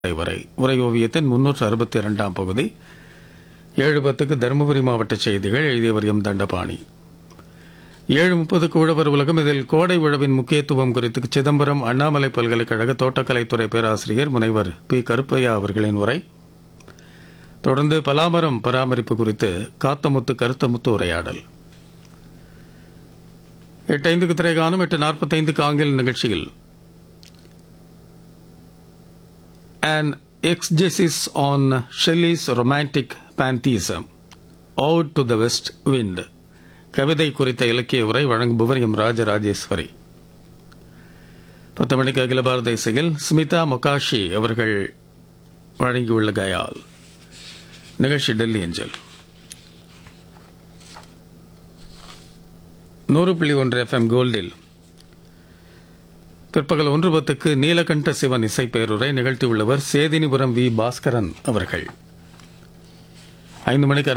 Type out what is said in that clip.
வரை உரை ஓவியத்தின் முன்னூற்று அறுபத்தி இரண்டாம் பகுதி ஏழு பத்துக்கு தருமபுரி மாவட்ட செய்திகள் எழுதியவர் எம் தண்டபாணி ஏழு முப்பதுக்கு உழவர் உலகம் இதில் கோடை உழவின் முக்கியத்துவம் குறித்து சிதம்பரம் அண்ணாமலை பல்கலைக்கழக தோட்டக்கலைத்துறை பேராசிரியர் முனைவர் பி கருப்பையா அவர்களின் உரை தொடர்ந்து பலாமரம் பராமரிப்பு குறித்து காத்தமுத்து கருத்தமுத்து உரையாடல் எட்டு ஐந்துக்கு திரைகாணும் எட்டு நாற்பத்தைந்துக்கு ஆங்கில நிகழ்ச்சியில் an exegesis on Shelley's romantic pantheism, Ode to the West Wind, கவிதை குறித்த இலக்கிய உரை வழங்குபவர் எம் ராஜராஜேஸ்வரி பத்து மணிக்கு அகில பாரத இசையில் ஸ்மிதா மொகாஷி அவர்கள் வழங்கியுள்ள கயால் நிகழ்ச்சி டெல்லி அஞ்சல் நூறு புள்ளி ஒன்று எஃப்எம் கோல்டில் பிற்பகல் ஒன்று பத்துக்கு நீலகண்ட சிவன் இசை பேருரை நிகழ்த்தியுள்ளவர் சேதினிபுரம் வி பாஸ்கரன் அவர்கள் ஐந்து மணிக்கு